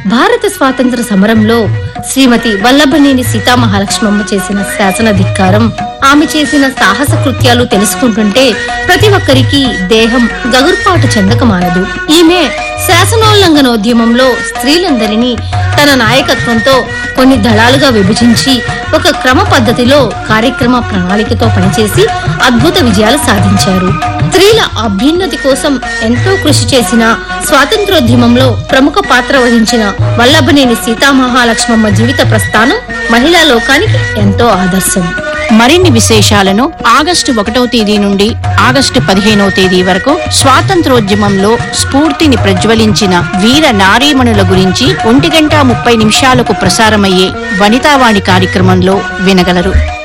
భారత స్వాతంత్ర సమరంలో శ్రీమతి వల్లభనేని సీతామహాలక్ష్మమ్మ చేసిన శాసన ధిక్కారం ఆమె చేసిన సాహస కృత్యాలు తెలుసుకుంటుంటే ప్రతి ఒక్కరికి దేహం గగుర్పాటు చెందక మానదు ఈమె శాసనోల్లంఘనోద్యమంలో స్త్రీలందరినీ తన నాయకత్వంతో కొన్ని దళాలుగా విభజించి ఒక క్రమ పద్ధతిలో కార్యక్రమ ప్రణాళికతో పనిచేసి అద్భుత విజయాలు సాధించారు స్త్రీల అభ్యున్నతి కోసం ఎంతో కృషి చేసిన స్వాతంత్రోద్యమంలో ప్రముఖ పాత్ర వహించిన వల్లభనేని సీతామహాలక్ష్మమ్మ జీవిత ప్రస్థానం మహిళా లోకానికి ఎంతో ఆదర్శం మరిన్ని విశేషాలను ఆగస్టు ఒకటవ తేదీ నుండి ఆగస్టు పదిహేనవ తేదీ వరకు స్వాతంత్రోద్యమంలో స్ఫూర్తిని ప్రజ్వలించిన వీర నారీమణుల గురించి ఒంటి గంట ముప్పై నిమిషాలకు ప్రసారమయ్యే వనితావాణి కార్యక్రమంలో వినగలరు